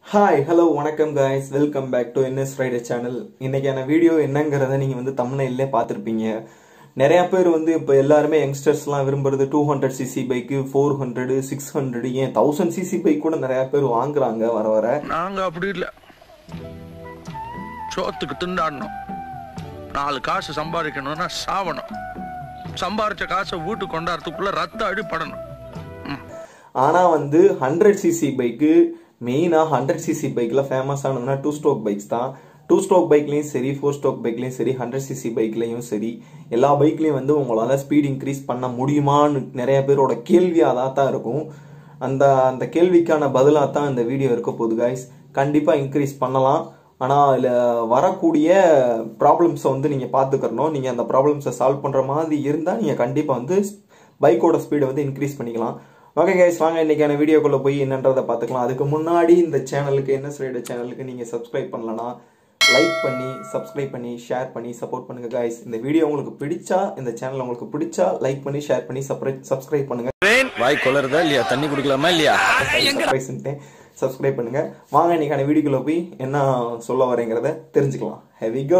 Hi hello வணக்கம் guys welcome back to NS rider channel இன்னைக்கான video என்னங்கிறத நீங்கள் வந்து தமிழ்நிலே பார்த்துருப்பீங்க நிறைய பேர் வந்து இப்போ எல்லாருமே யங்ஸ்டர்ஸ்லாம் விரும்புறது two hundred CC bike four hundred six hundred ஏன் தௌசண்ட் சிசி பைக் கூட நிறைய பேர் வாங்குறாங்க வர வர நாங்க அப்படி இல்ல சோத்துக்கு திண்டாடணும் நாலு காசு சம்பாதிக்கணும்னா சாவணும் சம்பாரிச்ச காசை வீட்டுக்கு கொண்டாடுறதுக்குள்ள ரத்த அடிப்படணும் ஆனால் வந்து ஹண்ட்ரட் சிசி பைக்கு மெயினாக ஹண்ட்ரட் சிசி பைக்கில் ஃபேமஸ் ஆனதுன்னா டூ ஸ்ட்ரோக் பைக்ஸ் தான் டூ ஸ்ட்ரோக் பைக்லேயும் சரி ஃபோர் ஸ்ட்ரோக் பைக்லேயும் சரி ஹண்ட்ரட் சிசி பைக்லேயும் சரி எல்லா பைக்லேயும் வந்து உங்களால் ஸ்பீட் இன்க்ரீஸ் பண்ண முடியுமான்னு நிறைய பேரோட கேள்வியாக தான் தான் இருக்கும் அந்த அந்த கேள்விக்கான பதிலாக தான் இந்த வீடியோ இருக்க போகுது guys கண்டிப்பாக இன்க்ரீஸ் பண்ணலாம் ஆனால் அதில் வரக்கூடிய ப்ராப்ளம்ஸை வந்து நீங்கள் பார்த்துக்கறணும் நீங்கள் அந்த ப்ராப்ளம்ஸை சால்வ் பண்ணுற மாதிரி இருந்தால் நீங்கள் கண்டிப்பாக வந்து பைக்கோட ஸ்பீடை வந்து இன்க்ரீஸ் பண்ணிக்கலாம் ஓகே கைஸ் வாங்க இன்னைக்கான வீடியோக்குள்ளே போய் என்னன்றதை பார்த்துக்கலாம் அதுக்கு முன்னாடி இந்த சேனலுக்கு என்ன ரைடர் சேனலுக்கு நீங்கள் சப்ஸ்கிரைப் பண்ணலனா லைக் பண்ணி சப்ஸ்கிரைப் பண்ணி ஷேர் பண்ணி சப்போர்ட் பண்ணுங்க கைஸ் இந்த வீடியோ உங்களுக்கு பிடிச்சா இந்த சேனல் உங்களுக்கு பிடிச்சா லைக் பண்ணி ஷேர் பண்ணி சப்ஸ்கிரைப் பண்ணுங்க வாய் கொளருதா இல்லையா தண்ணி குடிக்கலாமா இல்லையா சப்ஸ்கிரைப் பண்ணுங்க வாங்க இன்னைக்கான வீடியோக்குள்ள போய் என்ன சொல்ல வரேங்கிறத தெரிஞ்சுக்கலாம் ஹெவி கோ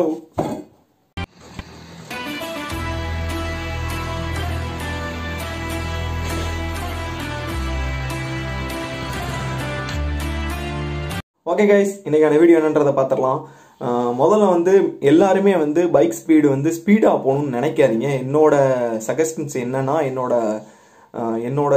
ஓகே கைஸ் இன்னைக்கான வீடியோ என்னன்றதை பார்த்துடலாம் அஹ் முதல்ல வந்து எல்லாருமே வந்து பைக் ஸ்பீடு வந்து ஸ்பீடாக போகணும்னு நினைக்காதீங்க என்னோட சஜஷன்ஸ் என்னன்னா என்னோட அஹ் என்னோட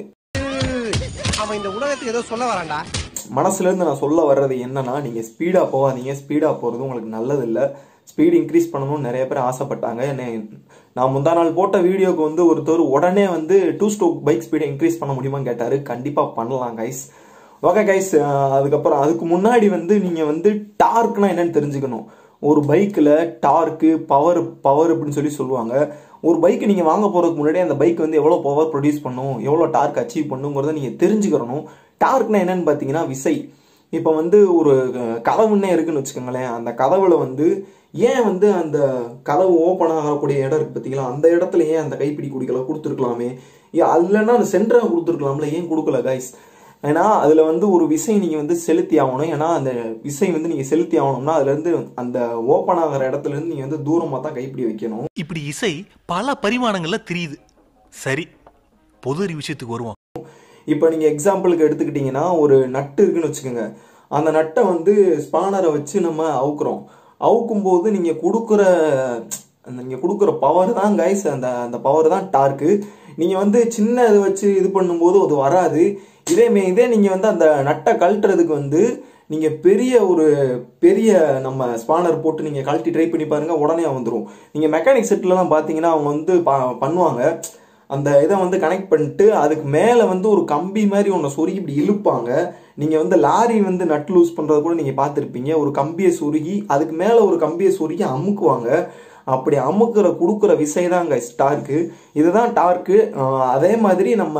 அவன் இந்த உலகத்துக்கு ஏதோ சொல்ல வரான்டா மனசுல இருந்து நான் சொல்ல வர்றது என்னன்னா நீங்க ஸ்பீடா போகாதீங்க ஸ்பீடா போறது உங்களுக்கு நல்லது இல்ல ஸ்பீடு இன்க்ரீஸ் பண்ணணும்னு நிறைய பேர் ஆசைப்பட்டாங்க என்னை- நான் முந்தா நாள் போட்ட வீடியோக்கு வந்து ஒருத்தர் உடனே வந்து டூ ஸ்டோக் பைக் ஸ்பீடை இன்க்ரீஸ் பண்ண முடியுமான்னு கேட்டாரு கண்டிப்பா பண்ணலாம் கைஸ் ஓகே கைஸ் அதுக்கப்புறம் அதுக்கு முன்னாடி வந்து நீங்க வந்து டார்க்னா என்னன்னு தெரிஞ்சுக்கணும் ஒரு பைக்கில் டார்க்கு பவர் பவர் அப்படின்னு சொல்லி சொல்லுவாங்க ஒரு பைக் நீங்கள் வாங்க போகிறதுக்கு முன்னாடி அந்த பைக் வந்து எவ்வளோ பவர் ப்ரொடியூஸ் பண்ணும் எவ்வளோ டார்க் அச்சீவ் பண்ணுங்கிறத நீங்கள் தெரிஞ்சுக்கிறணும் டார்க்னா என்னன்னு பார்த்தீங்கன்னா விசை இப்போ வந்து ஒரு அஹ், கதவுன்னே இருக்குன்னு வச்சுக்கோங்களேன் அந்த கதவுல வந்து ஏன் வந்து அந்த கதவு ஓப்பன் ஆகக்கூடிய இடம் இருக்கு பார்த்தீங்களா அந்த இடத்துல ஏன் அந்த கைப்பிடி குடிக்கல கொடுத்துருக்கலாமே ஏன் இல்லைன்னா அந்த சென்டராக கொடுத்துருக்கலாம்ல ஏன் கொடுக்கல கைஸ் ஏன்னா அதுல வந்து ஒரு விசை நீங்க வந்து செலுத்தி ஆகணும் ஏன்னா அந்த விசை வந்து நீங்க செலுத்தி ஆகணும்னா அதுல இருந்து அந்த ஓப்பன் ஆகிற இடத்துல இருந்து நீங்க வந்து தூரமா தான் கைப்பிடி வைக்கணும் இப்படி இசை பல பரிமாணங்கள்ல தெரியுது சரி பொது அறிவு விஷயத்துக்கு வருவோம் இப்போ நீங்க எக்ஸாம்பிளுக்கு எடுத்துக்கிட்டீங்கன்னா ஒரு நட்டு இருக்குன்னு வச்சுக்கோங்க அந்த நட்டை வந்து ஸ்பானரை வச்சு நம்ம அவுக்குறோம் அவுக்கும் போது நீங்க கொடுக்குற அந்த நீங்க கொடுக்குற பவர் தான் கைஸ் அந்த அந்த பவர் தான் டார்க்கு நீங்க வந்து சின்ன இது வச்சு இது பண்ணும்போது அது வராது இதே மே இதே நீங்க வந்து அந்த நட்டை கழட்டுறதுக்கு வந்து நீங்க பெரிய ஒரு பெரிய நம்ம ஸ்பானர் போட்டு நீங்க கழட்டி ட்ரை பண்ணி பாருங்க உடனே வந்துடும் நீங்க மெக்கானிக் செட்லலாம் பாத்தீங்கன்னா அவங்க வந்து ப- பண்ணுவாங்க அந்த இதை வந்து கனெக்ட் பண்ணிட்டு அதுக்கு மேலே வந்து ஒரு கம்பி மாதிரி ஒன்று சொருகி இப்படி இழுப்பாங்க நீங்கள் வந்து லாரி வந்து நட் லூஸ் பண்ணுறது கூட நீங்கள் பார்த்துருப்பீங்க ஒரு கம்பியை சொருகி அதுக்கு மேலே ஒரு கம்பியை சொருகி அமுக்குவாங்க அப்படி அமுக்குற கொடுக்குற விசை தாங்க டார்க்கு இதுதான் டார்க்கு அதே மாதிரி நம்ம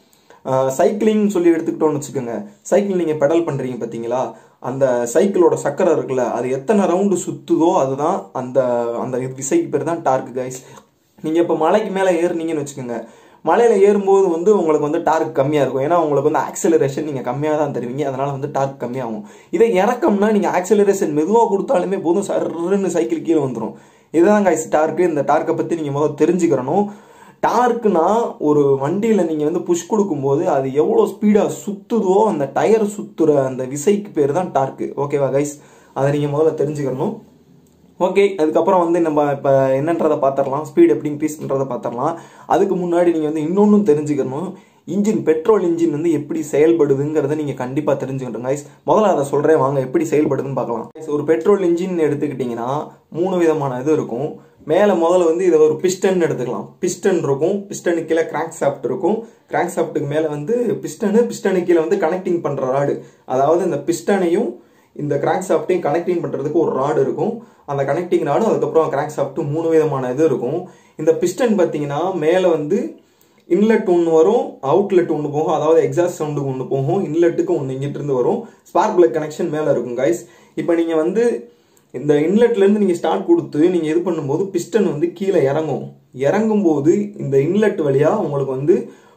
சைக்கிளிங் சொல்லி எடுத்துக்கிட்டோம்னு வச்சுக்கோங்க சைக்கிள் நீங்கள் பெடல் பண்ணுறீங்க பார்த்தீங்களா அந்த சைக்கிளோட சக்கரம் இருக்குல்ல அது எத்தனை ரவுண்டு சுத்துதோ அதுதான் அந்த அந்த விசைக்கு பேர் தான் டார்க் கைஸ் நீங்கள் இப்போ மலைக்கு மேலே ஏறுனீங்கன்னு வச்சுக்கோங்க மலையில் ஏறும்போது வந்து உங்களுக்கு வந்து டார்க் கம்மியாக இருக்கும் ஏன்னா உங்களுக்கு வந்து ஆக்சலரேஷன் நீங்கள் கம்மியாக தான் தருவீங்க அதனால் வந்து டார்க் கம்மியாகும் இதே இறக்கம்னா நீங்கள் ஆக்சலரேஷன் மெதுவாக கொடுத்தாலுமே போதும் சர்ன்னு சைக்கிள் கீழே வந்துடும் இதுதான் கைஸ் டார்க்கு இந்த டார்க்கை பற்றி நீங்கள் முதல்ல தெரிஞ்சுக்கிறணும் டார்க்னா ஒரு வண்டியில் நீங்கள் வந்து புஷ் கொடுக்கும்போது அது எவ்வளோ ஸ்பீடாக சுத்துதோ அந்த டயர் சுத்துற அந்த விசைக்கு பேர் தான் டார்க்கு ஓகேவா கைஸ் அதை நீங்கள் முதல்ல தெரிஞ்சுக்கணும் ஓகே அதுக்கப்புறம் வந்து நம்ம இப்போ என்னன்றதை பார்த்துடலாம் ஸ்பீட் எப்படி இன்க்ரீஸ் பண்ணுறதை பார்த்துடலாம் அதுக்கு முன்னாடி நீங்கள் வந்து இன்னொன்றும் தெரிஞ்சுக்கணும் இன்ஜின் பெட்ரோல் இன்ஜின் வந்து எப்படி செயல்படுதுங்கிறத நீங்கள் கண்டிப்பாக தெரிஞ்சுக்கணும் கைஸ் முதல்ல அதை சொல்கிறேன் வாங்க எப்படி செயல்படுதுன்னு பார்க்கலாம் Guys, ஒரு பெட்ரோல் இன்ஜின் எடுத்துக்கிட்டிங்கன்னா மூணு விதமான இது இருக்கும் மேலே முதல்ல வந்து இதை ஒரு பிஸ்டன் எடுத்துக்கலாம் பிஸ்டன் இருக்கும் பிஸ்டனுக்கு கீழே கிராங்க் சாஃப்ட் இருக்கும் கிராங்க் சாஃப்ட்டுக்கு மேலே வந்து பிஸ்டனு பிஸ்டனுக்கு கீழே வந்து கனெக்டிங் பண்ணுற ராடு அதாவது இந்த பிஸ்டனையும் இந்த கிராங்க் சாஃப்ட்டையும் கனெக்டிங் பண்ணுறதுக்கு ஒரு ராடு இருக்கும் அந்த கனெக்டிங் ராடும் அதுக்கப்புறம் கிராங்க் சாஃப்ட்டு மூணு விதமான இது இருக்கும் இந்த பிஸ்டன் பார்த்தீங்கன்னா மேலே வந்து இன்லெட் ஒன்று வரும் அவுட்லெட் ஒன்று போகும் அதாவது எக்ஸாஸ்ட் சவுண்டுக்கு ஒன்று போகும் இன்லெட்டுக்கு ஒன்று இங்கிட்டு இருந்து வரும் ஸ்பார்க் பிளக் கனெக்ஷன் மேலே இருக்கும் கைஸ் இப்போ நீங்கள் வந்து இந்த இன்லெட்லேருந்து நீங்கள் ஸ்டார்ட் கொடுத்து நீங்கள் இது பண்ணும்போது பிஸ்டன் வந்து கீழே இறங்கும் இறங்கும் போது இந்த இன்லெட் வழியாக உங்களுக்கு வந்து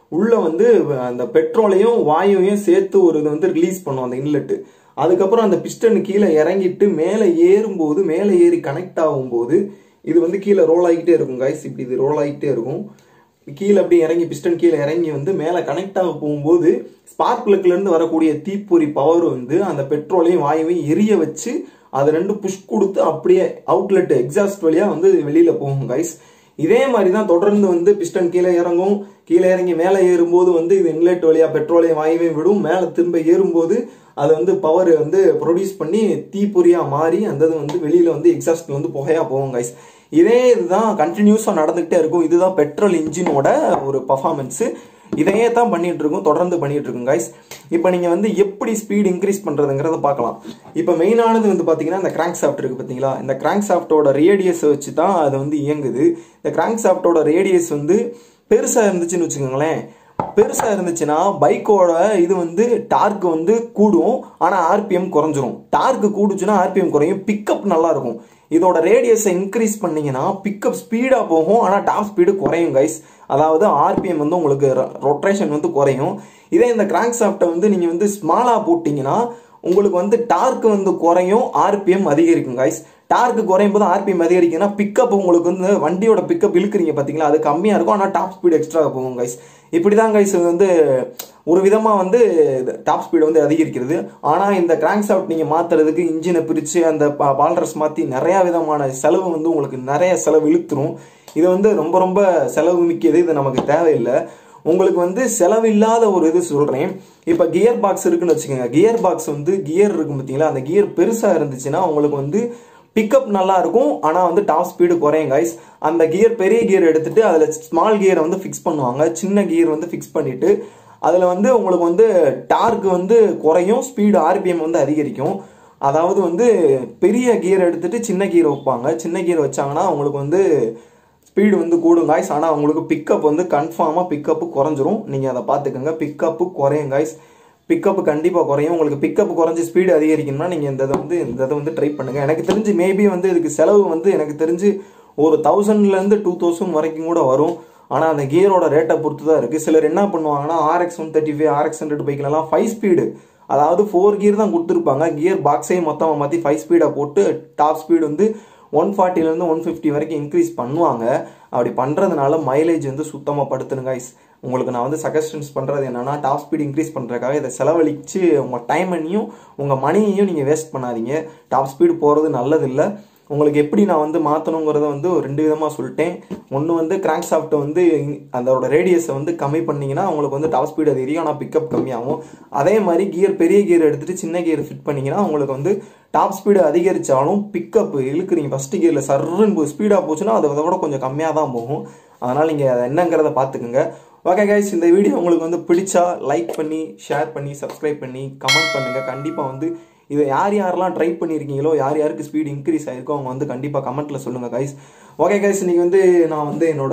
உள்ள வந்து அந்த பெட்ரோலையும் வாயுவையும் சேர்த்து ஒரு இது வந்து ரிலீஸ் பண்ணும் அந்த இன்லெட் அதுக்கப்புறம் அந்த பிஸ்டன் கீழே இறங்கிட்டு மேலே ஏறும்போது மேலே ஏறி கனெக்ட் ஆகும்போது இது வந்து கீழே ரோல் ஆகிட்டே இருக்கும் கைஸ் இப்படி இது ரோல் ஆகிட்டே இருக்கும் கீழே அப்படியே இறங்கி பிஸ்டன் கீழே இறங்கி வந்து மேலே கனெக்ட் ஆக போகும்போது ஸ்பார்க் பிளக்ல இருந்து வரக்கூடிய தீப்பொறி பவர் வந்து அந்த பெட்ரோலையும் வாயுவையும் எரிய வச்சு அது ரெண்டு புஷ் கொடுத்து அப்படியே அவுட்லெட் எக்ஸாஸ்ட் வழியா வந்து வெளியில போகும் கைஸ் இதே மாதிரி தான் தொடர்ந்து வந்து பிஸ்டன் கீழே இறங்கும் கீழே இறங்கி மேலே ஏறும்போது வந்து இது இன்லெட் வழியா பெட்ரோலையும் வாயுவையும் விடும் மேலே திரும்ப ஏறும்போது அது வந்து பவர் வந்து ப்ரொடியூஸ் பண்ணி தீப்பொறியா மாறி அந்த இது வந்து வெளியில வந்து எக்ஸாஸ்ட்ல வந்து புகையா போகும் கைஸ் இதே இதுதான் கண்டினியூஸா நடந்துகிட்டே இருக்கும் இதுதான் பெட்ரோல் இன்ஜினோட ஒரு பர்ஃபார்மன்ஸ் இதையே தான் பண்ணிட்டு இருக்கும் தொடர்ந்து பண்ணிட்டு இருக்கும் கைஸ் இப்போ நீங்க வந்து எப்படி ஸ்பீட் இன்க்ரீஸ் பண்றதுங்கிறத பார்க்கலாம் இப்போ மெயினானது வந்து பாத்தீங்கன்னா இந்த கிராங்க் சாஃப்ட் இருக்கு பாத்தீங்களா இந்த கிராங்க் சாஃப்டோட ரேடியஸ் வச்சு தான் அது வந்து இயங்குது இந்த கிராங்க் சாஃப்டோட ரேடியஸ் வந்து பெருசா இருந்துச்சுன்னு வச்சுக்கோங்களேன் பெருசா இருந்துச்சுன்னா பைக்கோட இது வந்து டார்க் வந்து கூடும் ஆனா ஆர்பிஎம் குறைஞ்சிரும் டார்க் கூடுச்சுன்னா ஆர்பிஎம் குறையும் பிக்கப் நல்லா இருக்கும் இதோட ரேடியஸை இன்க்ரீஸ் பண்ணீங்கன்னா பிக்கப் ஸ்பீடா போகும் ஆனா டாப் ஸ்பீடு குறையும் கைஸ் அதாவது ஆர்பிஎம் வந்து உங்களுக்கு ரொட்டேஷன் வந்து குறையும் இதே இந்த கிராங்க் சாஃப்ட்டை வந்து நீங்க வந்து ஸ்மாலா போட்டீங்கன்னா உங்களுக்கு வந்து டார்க் வந்து குறையும் ஆர்பிஎம் அதிகரிக்கும் கைஸ் டார்க் குறையும் போது ஆர்பிஎம் அதிகரிக்குன்னா பிக்கப் உங்களுக்கு வந்து வண்டியோட பிக்கப் இழுக்கிறீங்க பாத்தீங்களா அது கம்மியா இருக்கும் ஆனா டாப் ஸ்பீடு எக்ஸ்ட்ரா போகும் கைஸ் இப்படிதான் கைஸ் வந்து ஒரு விதமா வந்து டாப் ஸ்பீடு வந்து அதிகரிக்கிறது ஆனா இந்த கிராங்க் சாஃப்ட் நீங்க மாத்துறதுக்கு இன்ஜினை பிரிச்சு அந்த பால்ரஸ் மாத்தி நிறைய விதமான செலவு வந்து உங்களுக்கு நிறைய செலவு இழுத்துரும் இது வந்து ரொம்ப ரொம்ப செலவு மிக்கது இது நமக்கு தேவையில்லை உங்களுக்கு வந்து செலவில்லாத ஒரு இது சொல்றேன் இப்ப கியர் பாக்ஸ் இருக்குன்னு வச்சுக்கோங்க கியர் பாக்ஸ் வந்து கியர் இருக்கும் பார்த்தீங்களா அந்த கியர் பெருசா இருந்துச்சுன்னா உங்களுக்கு வந்து பிக்கப் நல்லா இருக்கும் ஆனா வந்து டாப் ஸ்பீடு குறையும் கைஸ் அந்த கியர் பெரிய கியர் எடுத்துட்டு அதுல ஸ்மால் கியரை வந்து ஃபிக்ஸ் பண்ணுவாங்க சின்ன கியர் வந்து ஃபிக்ஸ் பண்ணிட்டு அதுல வந்து உங்களுக்கு வந்து டார்க் வந்து குறையும் ஸ்பீடு ஆர்பிஎம் வந்து அதிகரிக்கும் அதாவது வந்து பெரிய கியர் எடுத்துட்டு சின்ன கியர் வைப்பாங்க சின்ன கியர் வச்சாங்கன்னா உங்களுக்கு வந்து ஸ்பீடு வந்து கூடும் காய்ஸ் ஆனால் உங்களுக்கு பிக்கப் வந்து கன்ஃபார்மாக பிக்கப்பு குறைஞ்சிரும் நீங்கள் அதை பார்த்துக்கோங்க பிக்கப்பு குறையும் காய்ஸ் பிக்கப் கண்டிப்பாக குறையும் உங்களுக்கு பிக்கப் குறைஞ்சி ஸ்பீடு அதிகரிக்கணும்னா நீங்கள் இந்த இதை வந்து இந்த இதை வந்து ட்ரை பண்ணுங்கள் எனக்கு தெரிஞ்சு மேபி வந்து இதுக்கு செலவு வந்து எனக்கு தெரிஞ்சு ஒரு தௌசண்ட்லேருந்து டூ தௌசண்ட் வரைக்கும் கூட வரும் ஆனால் அந்த கியரோட ரேட்டை பொறுத்து தான் இருக்குது சிலர் என்ன பண்ணுவாங்கன்னா RX one thirty five RX hundred பைக்லலாம் ஃபைவ் ஸ்பீடு அதாவது ஃபோர் கியர் தான் கொடுத்துருப்பாங்க கியர் பாக்ஸே மொத்தமாக மாற்றி ஃபைவ் ஸ்பீடாக போட்டு டாப் ஸ்பீடு வந்து ஒன் ஃபார்ட்டிலேருந்து ஒன் ஃபிஃப்டி வரைக்கும் இன்க்ரீஸ் பண்ணுவாங்க அப்படி பண்ணுறதுனால மைலேஜ் வந்து சுத்தமாக படுத்துனுங்க guys. உங்களுக்கு நான் வந்து சஜஷன்ஸ் பண்ணுறது என்னன்னா டாப் ஸ்பீட் இன்க்ரீஸ் பண்ணுறதுக்காக இதை செலவழித்து உங்கள் டைமையும் உங்கள் மணியையும் நீங்கள் வேஸ்ட் பண்ணாதீங்க டாப் ஸ்பீடு போகிறது நல்லதில்லை உங்களுக்கு எப்படி நான் வந்து மாற்றணுங்கிறத வந்து ஒரு ரெண்டு விதமாக சொல்லிட்டேன் ஒன்று வந்து கிராங்க் சாஃப்ட்டை வந்து அதோட ரேடியஸை வந்து கம்மி பண்ணீங்கன்னா உங்களுக்கு வந்து டாப் ஸ்பீடு அதிகரிக்கும் ஆனால் பிக்கப் கம்மியாகும் அதே மாதிரி கியர் பெரிய கியர் எடுத்துட்டு சின்ன கியர் ஃபிட் பண்ணீங்கன்னா உங்களுக்கு வந்து டாப் ஸ்பீடு அதிகரிச்சாலும் பிக்கப் இழுக்குறீங்க ஃபர்ஸ்ட் கியரில் சர்ன்னு ஸ்பீடாக போச்சுன்னா அதை விட கொஞ்சம் கம்மியாக தான் போகும் அதனால் நீங்கள் அதை என்னங்கிறத பார்த்துக்குங்க ஓகே கைஸ் இந்த வீடியோ உங்களுக்கு வந்து பிடிச்சா லைக் பண்ணி ஷேர் பண்ணி சப்ஸ்கிரைப் பண்ணி கமெண்ட் பண்ணுங்கள் கண்டிப்பாக வந்து இதை யார் யாரெல்லாம் ட்ரை பண்ணியிருக்கீங்களோ யார் யாருக்கு ஸ்பீடு இன்க்ரீஸ் ஆயிருக்கோ அவங்க வந்து கண்டிப்பாக கமெண்ட்டில் சொல்லுங்கள் கைஸ் ஓகே கைஸ் இன்னைக்கு வந்து நான் வந்து என்னோட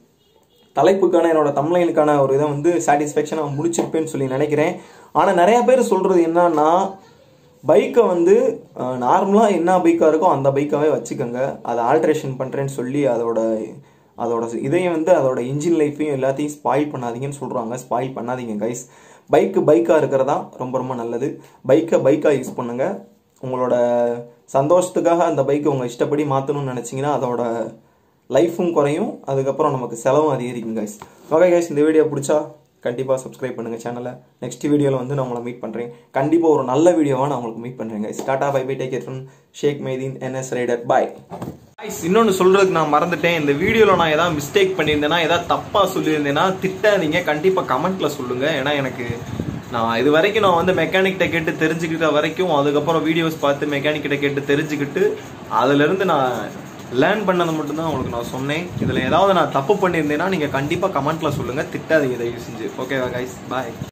தலைப்புக்கான என்னோட தமிழனுக்கான ஒரு இதை வந்து சாட்டிஸ்ஃபேக்ஷனாக முடிச்சிருப்பேன்னு சொல்லி நினைக்கிறேன் ஆனால் நிறைய பேர் சொல்கிறது என்னன்னா பைக்கை வந்து நார்மலாக என்ன பைக்காக இருக்கோ அந்த பைக்காகவே வச்சுக்கோங்க அதை ஆல்ட்ரேஷன் பண்ணுறேன்னு சொல்லி அதோட அதோட இதையும் வந்து அதோட இன்ஜின் லைஃப்பையும் எல்லாத்தையும் ஸ்பாயில் பண்ணாதீங்கன்னு சொல்கிறாங்க ஸ்பாயில் பண்ணாதீங்க கைஸ் பைக்கு பைக்காக இருக்கிறதா ரொம்ப ரொம்ப நல்லது பைக்கை பைக்காக யூஸ் பண்ணுங்க உங்களோட சந்தோஷத்துக்காக அந்த பைக்கை உங்கள் இஷ்டப்படி மாற்றணும்னு நினச்சிங்கன்னா அதோட லைஃபும் குறையும் அதுக்கப்புறம் நமக்கு செலவும் அதிகரிக்கும் கைஸ் ஓகே கைஸ் இந்த வீடியோ பிடிச்சா கண்டிப்பாக சப்ஸ்கிரைப் பண்ணுங்க சேனலை நெக்ஸ்ட் வீடியோவில் வந்து நான் உங்களை மீட் பண்ணுறேன் கண்டிப்பாக ஒரு நல்ல வீடியோவாக நான் உங்களுக்கு மீட் பண்ணுறேன் guys tata bye bye take care from Sheikh Mydeen NS rider பாய் இன்னொன்று சொல்றதுக்கு நான் மறந்துட்டேன் இந்த வீடியோவில் நான் ஏதாவது மிஸ்டேக் பண்ணியிருந்தேன்னா ஏதாவது தப்பாக சொல்லியிருந்தேன்னா திட்டாதீங்க கண்டிப்பாக கமெண்ட்டில் சொல்லுங்க ஏன்னா எனக்கு நான் இது வரைக்கும் நான் வந்து மெக்கானிக்கிட்ட கேட்டு தெரிஞ்சுக்கிட்ட வரைக்கும் அதுக்கப்புறம் வீடியோஸ் பார்த்து மெக்கானிக்கிட்ட கேட்டு தெரிஞ்சுக்கிட்டு அதுலேருந்து நான் லேர்ன் பண்ணதை மட்டும்தான் உங்களுக்கு நான் சொன்னேன் இதில் ஏதாவது நான் தப்பு பண்ணியிருந்தேன்னா நீங்கள் கண்டிப்பாக கமெண்ட்டில் சொல்லுங்கள் திட்டாதீங்க தயவு செஞ்சு ஓகேவா கைஸ் பாய்